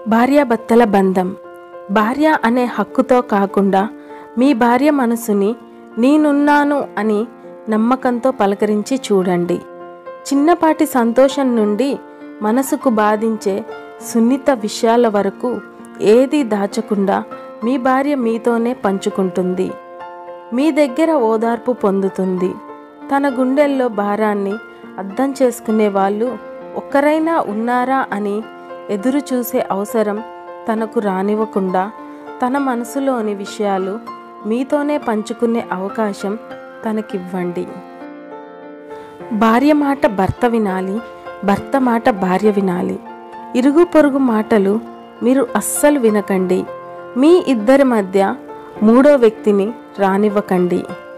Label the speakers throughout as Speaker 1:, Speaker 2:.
Speaker 1: భార్యాభర్తల బంధం భార్య అనే హక్కుతో కాకుండా మీ భార్య మనసుని నేనున్నాను అని నమ్మకంతో పలకరించి చూడండి చిన్నపాటి సంతోషం నుండి మనసుకు బాధించే సున్నిత విషయాల వరకు ఏది దాచకుండా మీ భార్య మీతోనే పంచుకుంటుంది మీ దగ్గర ఓదార్పు పొందుతుంది తన గుండెల్లో భారాన్ని అర్థం చేసుకునే వాళ్ళు ఒక్కరైనా ఉన్నారా అని ఎదురు చూసే అవసరం తనకు రానివ్వకుండా తన మనసులోని విషయాలు మీతోనే పంచుకునే అవకాశం తనకివ్వండి భార్య మాట భర్త వినాలి భర్త మాట భార్య వినాలి ఇరుగు పొరుగు మాటలు మీరు అస్సలు వినకండి మీ ఇద్దరి మధ్య మూడో వ్యక్తిని రానివ్వకండి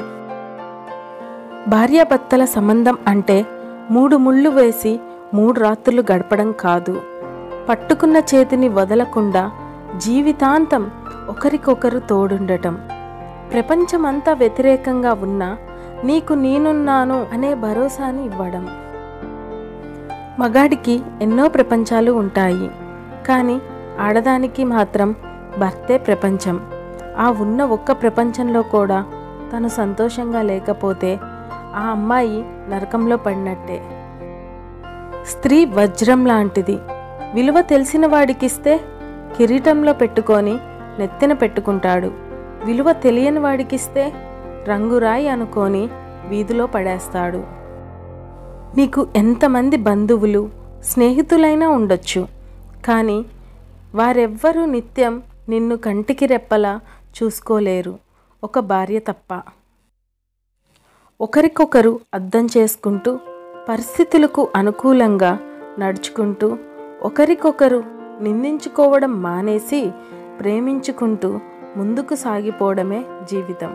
Speaker 1: భార్యాభర్తల సంబంధం అంటే మూడు ముళ్ళు వేసి మూడు రాత్రులు గడపడం కాదు పట్టుకున్న చేతిని వదలకుండా జీవితాంతం ఒకరికొకరు తోడుండటం ప్రపంచమంతా వ్యతిరేకంగా ఉన్నా నీకు నేనున్నాను అనే భరోసాని ఇవ్వడం మగాడికి ఎన్నో ప్రపంచాలు ఉంటాయి కానీ ఆడదానికి మాత్రం భర్తే ప్రపంచం ఆ ఉన్న ఒక్క ప్రపంచంలో కూడా తను సంతోషంగా లేకపోతే ఆ అమ్మాయి నరకంలో పడినట్టే స్త్రీ వజ్రం లాంటిది విలువ తెలిసిన వాడికిస్తే కిరీటంలో పెట్టుకొని నెత్తిన పెట్టుకుంటాడు విలువ తెలియని వాడికిస్తే రంగురాయి అనుకొని వీధిలో పడేస్తాడు నీకు ఎంతమంది బంధువులు స్నేహితులైనా ఉండొచ్చు కానీ వారెవ్వరూ నిత్యం నిన్ను కంటికి రెప్పలా చూసుకోలేరు ఒక భార్య తప్ప ఒకరికొకరు అర్థం చేసుకుంటూ పరిస్థితులకు అనుకూలంగా నడుచుకుంటూ ఒకరికొకరు నిందించుకోవడం మానేసి ప్రేమించుకుంటూ ముందుకు సాగిపోవడమే జీవితం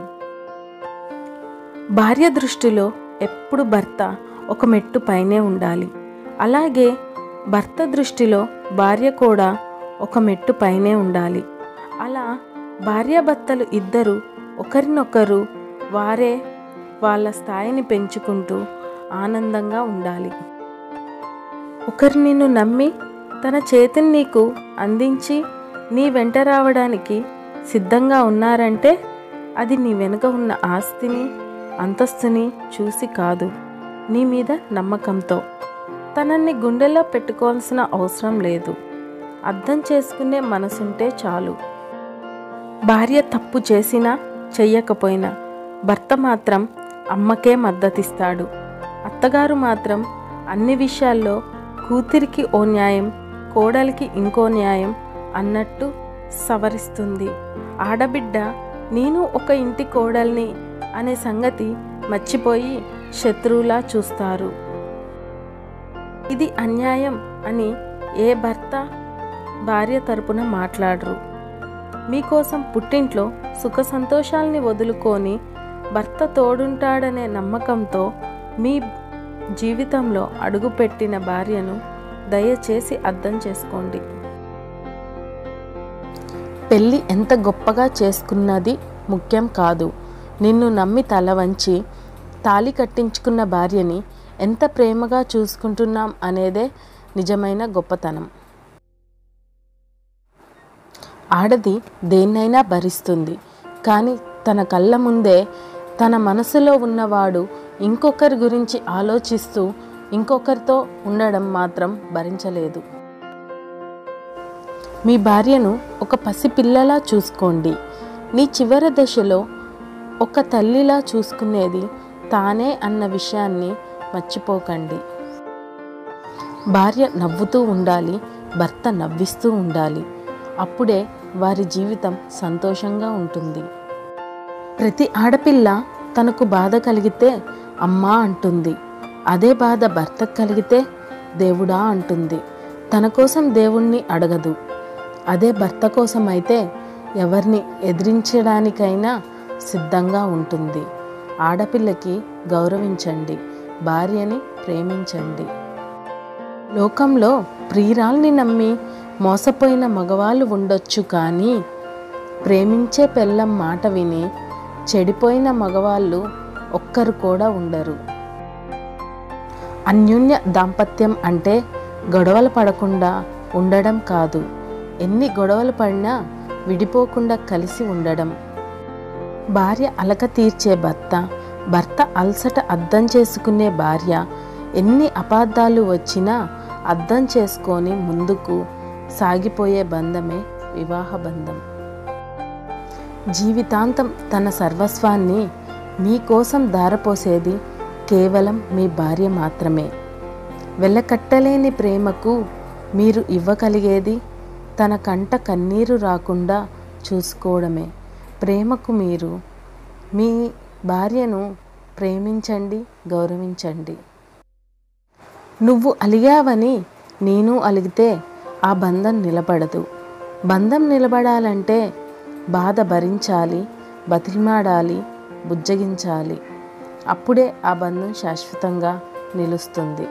Speaker 1: భార్య దృష్టిలో ఎప్పుడు భర్త ఒక మెట్టు పైనే ఉండాలి అలాగే భర్త దృష్టిలో భార్య కూడా ఒక మెట్టు పైనే ఉండాలి అలా భార్యాభర్తలు ఇద్దరు ఒకరినొకరు వారే వాళ్ళ స్థాయిని పెంచుకుంటూ ఆనందంగా ఉండాలి ఒకరు నిన్ను నమ్మి తన చేతిని నీకు అందించి నీ వెంట రావడానికి సిద్ధంగా ఉన్నారంటే అది నీ వెనుక ఉన్న ఆస్తిని అంతస్తుని చూసి కాదు నీ మీద నమ్మకంతో తనని గుండెలో పెట్టుకోవాల్సిన అవసరం లేదు అర్థం చేసుకునే మనసుంటే చాలు భార్య తప్పు చేసినా చెయ్యకపోయినా భర్త మాత్రం అమ్మకే మద్దతిస్తాడు అత్తగారు మాత్రం అన్ని విషయాల్లో కూతురికి ఓ న్యాయం కోడలికి ఇంకో న్యాయం అన్నట్టు సవరిస్తుంది ఆడబిడ్డ నేను ఒక ఇంటి కోడల్ని అనే సంగతి మర్చిపోయి శత్రువులా చూస్తారు ఇది అన్యాయం అని ఏ భర్త భార్య తరపున మాట్లాడరు మీకోసం పుట్టింట్లో సుఖ సంతోషాల్ని వదులుకొని భర్త తోడుంటాడనే నమ్మకంతో మీ జీవితంలో అడుగుపెట్టిన భార్యను దయచేసి అర్థం చేసుకోండి పెళ్ళి ఎంత గొప్పగా చేసుకున్నది ముఖ్యం కాదు నిన్ను నమ్మి తల వంచి తాలి కట్టించుకున్న భార్యని ఎంత ప్రేమగా చూసుకుంటున్నాం అనేదే నిజమైన గొప్పతనం ఆడది దేన్నైనా భరిస్తుంది కానీ తన కళ్ళ ముందే తన మనసులో ఉన్నవాడు ఇంకొకరి గురించి ఆలోచిస్తూ ఇంకొకరితో ఉండడం మాత్రం భరించలేదు మీ భార్యను ఒక పసిపిల్లలా చూసుకోండి నీ చివరి దశలో ఒక తల్లిలా చూసుకునేది తానే అన్న విషయాన్ని మర్చిపోకండి భార్య నవ్వుతూ ఉండాలి భర్త నవ్విస్తూ ఉండాలి అప్పుడే వారి జీవితం సంతోషంగా ఉంటుంది ప్రతి ఆడపిల్ల తనకు బాధ కలిగితే అమ్మా అంటుంది అదే బాధ భర్తకు కలిగితే దేవుడా అంటుంది తన కోసం దేవుణ్ణి అడగదు అదే భర్త కోసం అయితే ఎవరిని ఎదిరించడానికైనా సిద్ధంగా ఉంటుంది ఆడపిల్లకి గౌరవించండి భార్యని ప్రేమించండి లోకంలో ప్రియురాల్ని నమ్మి మోసపోయిన మగవాళ్ళు ఉండొచ్చు కానీ ప్రేమించే పెళ్ళం మాట విని చెడిపోయిన మగవాళ్ళు ఒక్కరు కూడా ఉండరు అన్యోన్య దాంపత్యం అంటే గొడవలు పడకుండా ఉండడం కాదు ఎన్ని గొడవలు పడినా విడిపోకుండా కలిసి ఉండడం భార్య అలక తీర్చే భర్త భర్త అలసట అర్థం చేసుకునే భార్య ఎన్ని అపార్థాలు వచ్చినా అర్థం చేసుకొని ముందుకు సాగిపోయే బంధమే వివాహ బంధం జీవితాంతం తన సర్వస్వాన్ని మీకోసం దారపోసేది కేవలం మీ భార్య మాత్రమే వెలకట్టలేని ప్రేమకు మీరు ఇవ్వగలిగేది తన కంట కన్నీరు రాకుండా చూసుకోవడమే ప్రేమకు మీరు మీ భార్యను ప్రేమించండి గౌరవించండి నువ్వు అలిగావని నేను అలిగితే ఆ బంధం నిలబడదు బంధం నిలబడాలంటే బాధ భరించాలి బతిమాడాలి బుజ్జగించాలి అప్పుడే ఆ బంధం శాశ్వతంగా నిలుస్తుంది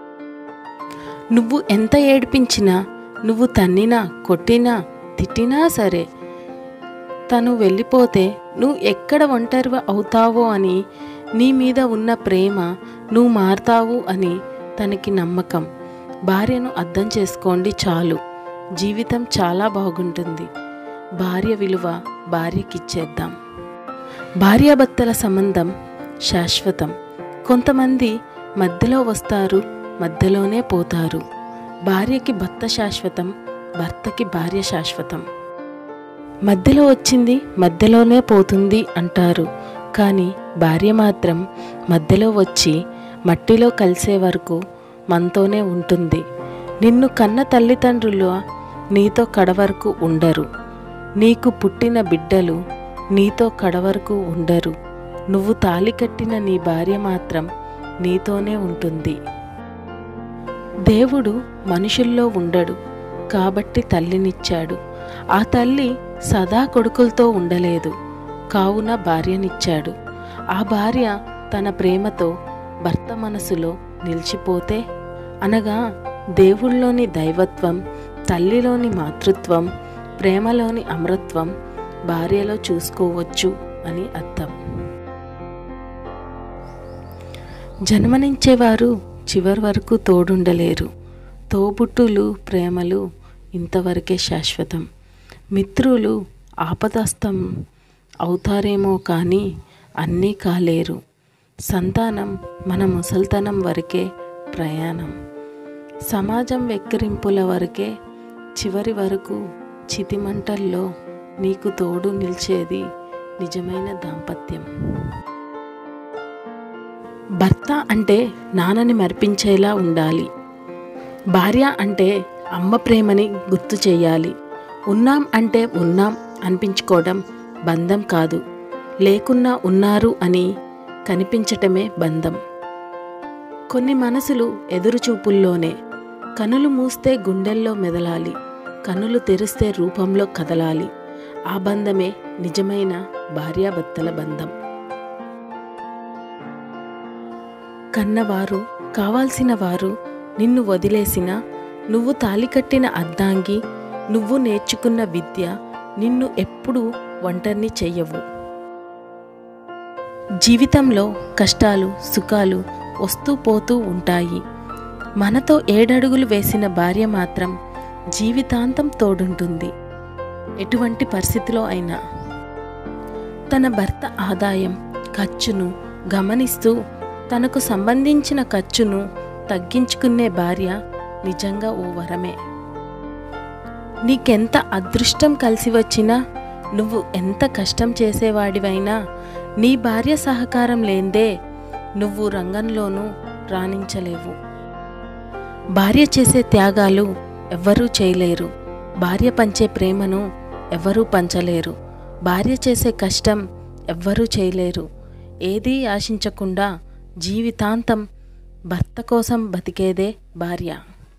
Speaker 1: నువ్వు ఎంత ఏడిపించినా నువ్వు తన్నినా కొట్టినా తిట్టినా సరే తను వెళ్ళిపోతే నువ్వు ఎక్కడ ఒంటరి అవుతావో అని నీ మీద ఉన్న ప్రేమ నువ్వు మారతావు అని తనకి నమ్మకం భార్యను అర్థం చేసుకోండి చాలు జీవితం చాలా బాగుంటుంది భార్య విలువ భార్యకిచ్చేద్దాం భార్యాభర్తల సంబంధం శాశ్వతం కొంతమంది మధ్యలో వస్తారు మధ్యలోనే పోతారు భార్యకి భర్త శాశ్వతం భర్తకి భార్య శాశ్వతం మధ్యలో వచ్చింది మధ్యలోనే పోతుంది అంటారు కానీ భార్య మాత్రం మధ్యలో వచ్చి మట్టిలో కలిసే వరకు మనతోనే ఉంటుంది నిన్ను కన్న తల్లిదండ్రులు నీతో కడవరకు ఉండరు నీకు పుట్టిన బిడ్డలు నీతో కడవరకు ఉండరు నువ్వు తాలి కట్టిన నీ భార్య మాత్రం నీతోనే ఉంటుంది దేవుడు మనుషుల్లో ఉండడు కాబట్టి తల్లినిచ్చాడు ఆ తల్లి సదా కొడుకులతో ఉండలేదు కావున భార్యనిచ్చాడు ఆ భార్య తన ప్రేమతో భర్త మనసులో నిలిచిపోతే అనగా దేవుళ్ళలోని దైవత్వం తల్లిలోని మాతృత్వం ప్రేమలోని అమృత్వం భార్యలో చూసుకోవచ్చు అని అర్థం జన్మనించేవారు చివరి వరకు తోడుండలేరు తోబుట్టులు ప్రేమలు ఇంతవరకే శాశ్వతం మిత్రులు ఆపదస్తం అవుతారేమో కానీ అన్నీ కాలేరు సంతానం మన ముసల్తనం వరకే ప్రయాణం సమాజం వెక్కిరింపుల వరకే చివరి వరకు చితిమంటల్లో నీకు తోడు నిలిచేది నిజమైన దాంపత్యం భర్త అంటే నాన్నని మరిపించేలా ఉండాలి భార్య అంటే అమ్మ ప్రేమని గుర్తు చేయాలి ఉన్నాం అంటే ఉన్నాం అనిపించుకోవడం బంధం కాదు లేకున్నా ఉన్నారు అని కనిపించటమే బంధం కొన్ని మనసులు ఎదురుచూపుల్లోనే కనులు మూస్తే గుండెల్లో మెదలాలి కనులు తెరిస్తే రూపంలో కదలాలి ఆ బంధమే నిజమైన భార్యాభర్తల బంధం కన్నవారు కావాల్సిన వారు నిన్ను వదిలేసిన నువ్వు తాలికట్టిన అర్ధాంగి నువ్వు నేర్చుకున్న విద్య నిన్ను ఎప్పుడూ ఒంటరిని చెయ్యవు జీవితంలో కష్టాలు సుఖాలు వస్తూ పోతూ ఉంటాయి మనతో ఏడడుగులు వేసిన భార్య మాత్రం జీవితాంతం తోడుంటుంది ఎటువంటి పరిస్థితిలో అయినా తన భర్త ఆదాయం ఖర్చును గమనిస్తూ తనకు సంబంధించిన ఖర్చును తగ్గించుకునే భార్య నిజంగా ఓ వరమే నీకెంత అదృష్టం కలిసి వచ్చినా నువ్వు ఎంత కష్టం చేసేవాడివైనా నీ భార్య సహకారం లేందే నువ్వు రంగంలోనూ రాణించలేవు భార్య చేసే త్యాగాలు ఎవ్వరూ చేయలేరు భార్య పంచే ప్రేమను ఎవ్వరూ పంచలేరు భార్య చేసే కష్టం ఎవ్వరూ చేయలేరు ఏదీ ఆశించకుండా జీవితాంతం భర్త కోసం బతికేదే భార్య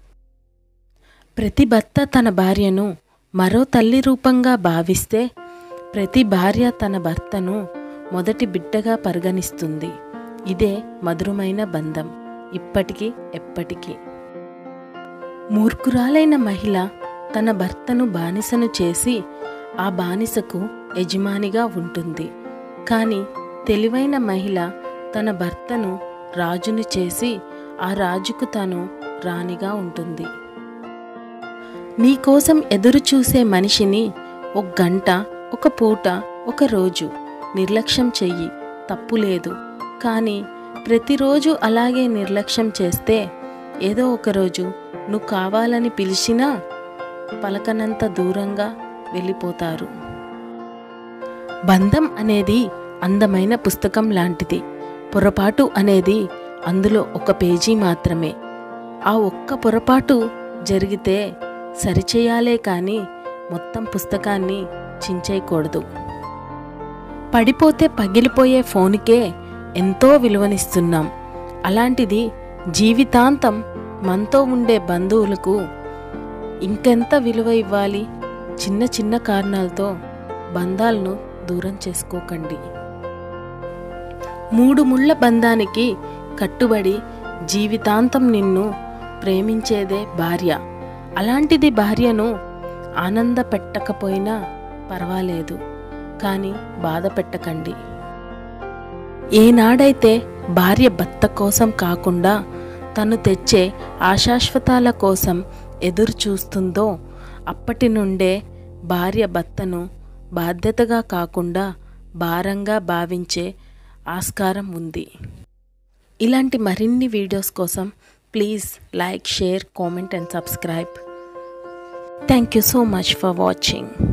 Speaker 1: ప్రతి భర్త తన భార్యను మరో తల్లి రూపంగా భావిస్తే ప్రతి భార్య తన భర్తను మొదటి బిడ్డగా పరిగణిస్తుంది ఇదే మధురమైన బంధం ఇప్పటికీ ఎప్పటికీ మూర్ఖురాలైన మహిళ తన భర్తను బానిసను చేసి ఆ బానిసకు యజమానిగా ఉంటుంది కానీ తెలివైన మహిళ తన భర్తను రాజును చేసి ఆ రాజుకు తను రాణిగా ఉంటుంది నీకోసం ఎదురు చూసే మనిషిని ఒక గంట ఒక పూట ఒక రోజు నిర్లక్ష్యం చెయ్యి తప్పు లేదు కానీ ప్రతిరోజు అలాగే నిర్లక్ష్యం చేస్తే ఏదో ఒకరోజు నువ్వు కావాలని పిలిచినా పలకనంత దూరంగా వెళ్ళిపోతారు బంధం అనేది అందమైన పుస్తకం లాంటిది పొరపాటు అనేది అందులో ఒక పేజీ మాత్రమే ఆ ఒక్క పొరపాటు జరిగితే సరిచేయాలే కానీ మొత్తం పుస్తకాన్ని చించేయకూడదు పడిపోతే పగిలిపోయే ఫోన్కే ఎంతో విలువనిస్తున్నాం అలాంటిది జీవితాంతం మనతో ఉండే బంధువులకు ఇంకెంత విలువ ఇవ్వాలి చిన్న చిన్న కారణాలతో బంధాలను దూరం చేసుకోకండి మూడు ముళ్ళ బంధానికి కట్టుబడి జీవితాంతం నిన్ను ప్రేమించేదే భార్య అలాంటిది భార్యను ఆనంద పెట్టకపోయినా పర్వాలేదు కానీ బాధ పెట్టకండి ఏనాడైతే భార్య భర్త కోసం కాకుండా తను తెచ్చే ఆశాశ్వతాల కోసం ఎదురు చూస్తుందో అప్పటి నుండే భార్య భర్తను బాధ్యతగా కాకుండా భారంగా భావించే ఆస్కారం ఉంది ఇలాంటి మరిన్ని వీడియోస్ కోసం please like share comment and subscribe thank you so much for watching